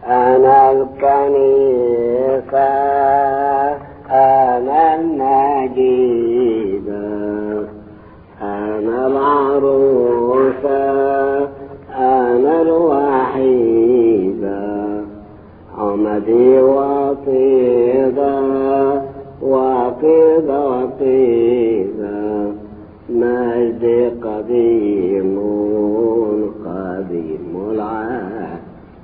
أنا الكنيسة أنا النجيب أنا العروسة أنا الوحيدة عمدي وطيبة وطيبة وطيبة مجدي قديم قديم العهد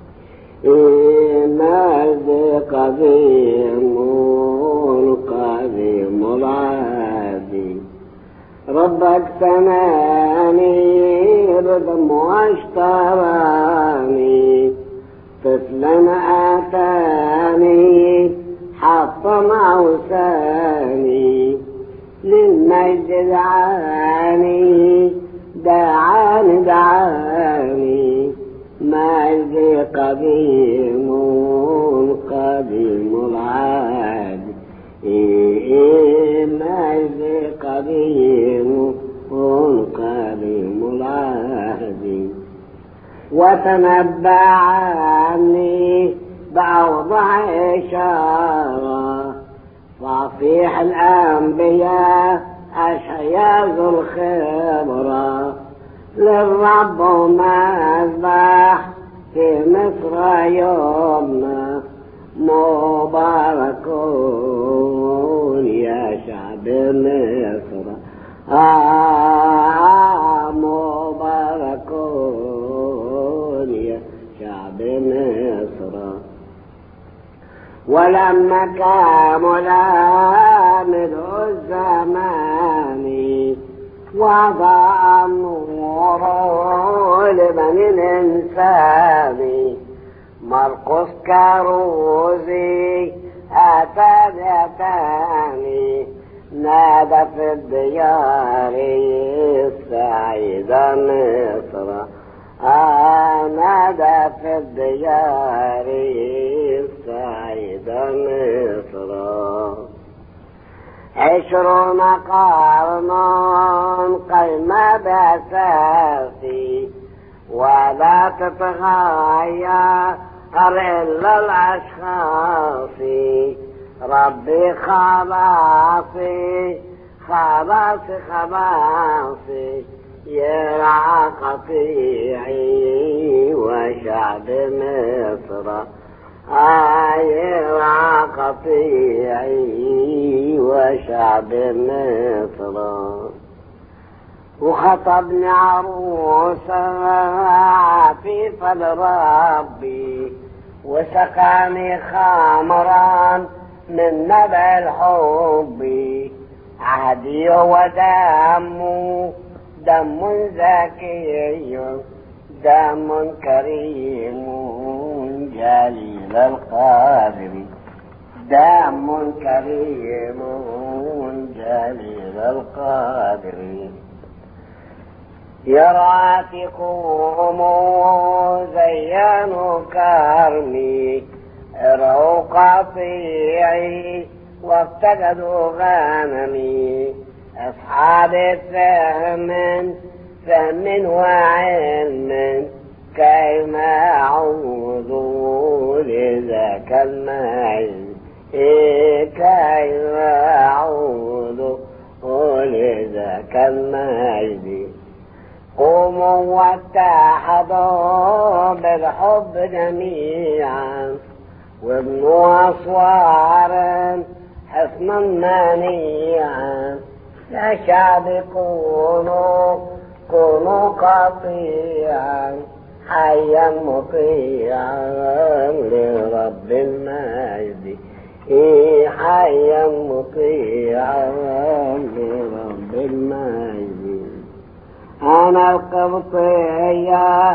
مجدي قديم قديم العهد ربك سماني بدم واشتراني طفلا اتاني حطم اوساني للمجد دعاني دعاني دعاني مجدي قديم قديم العهد إيه مجدي قديم قديم العهد وتنبأ عني بأوضح إشارة صفيح الأنبياء أشعياء ذو الخبرة للرب مذبح في مصر يومنا مباركون يا شعب مصر آه مباركون يا شعب مصر ولما كامل ملء الزمان وضع النور لبني الإنسان مرقس كاروزي أتى بأتاني نادى في الديار السعيدة مصر آه نادى في الديار السعيدة مصر عشرون قرنا قيمة بأساسي ولا تتغير إلا الأشخاص ربي خلاصي خلاصي خلاصي يرعى قطيعي وشعب مصر يرعى قطيعي وشعب مصر وخطبني عروسة عفيفة لربي وسقاني خمرا من نبع الحب عهدي ودمه دم زكي دم كريم جليل القادر دم كريم جليل القادر يراتكم زينوا كرمي ارعوا قطيعي وافتقدوا غنمي أصحاب فهم فهم وعلم كيما أعوذ لذاك المعز إيه كيما أعوذ لذاك المعز قوموا واتحدوا بالحب جميعا وابنوا أسوارا حصنا منيعا يا شعب كونوا كونوا قطيعا حيا مطيعا لرب المجد إيه حيا مطيعا لرب المجد أنا القبطية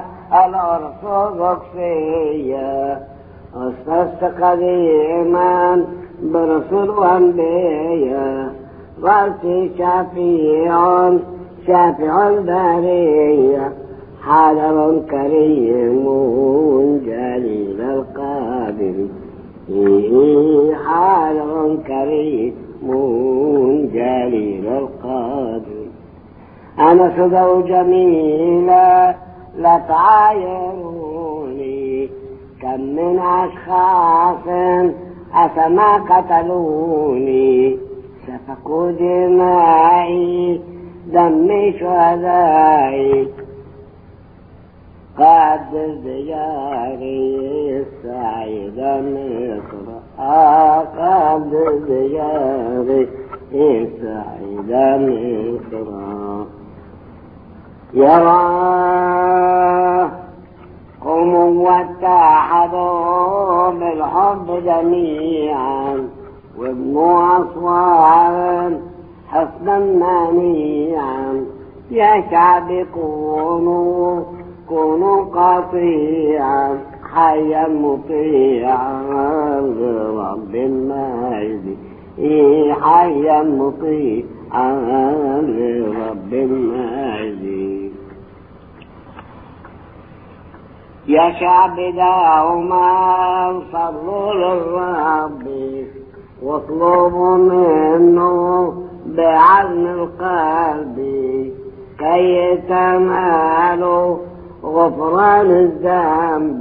الأرثوذكسية أسست قديما برسل وأنبياء رأسي شفيع شافع البرية حاضر كريم جليل القادر حاضر كريم جليل القادر أنا سدو جميلة لا تعايروني كم من أشخاص أفما قتلوني سفكوا دمائي دمي شهدائي قد دياري السعيدة مصر قد دياري السعيدة مصر يراه هم واتحدوا بالحب جميعا وابنوا أصوات حسنا منيعا يا شعب كونوا كونوا قطيعا حيا مطيعا لرب المجد حيا مطيعا لرب المجد يا شعب دعوما صلوا للرب واطلبوا منه بعزم القلب كي تنالوا غفران الذنب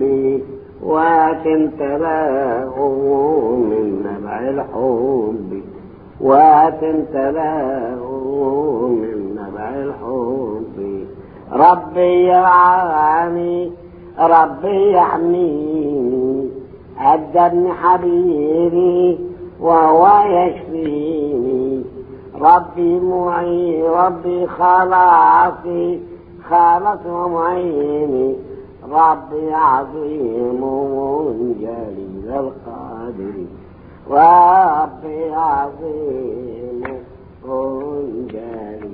وتمتلأوا من نبع الحب وتمتلأوا من نبع الحب ربي يرعاني ربي يحميني أدبني حبيبي وهو يشفيني ربي معين ربي خلاصي خالص ومعيني ربي عظيم جليل القادر ربي عظيم جليل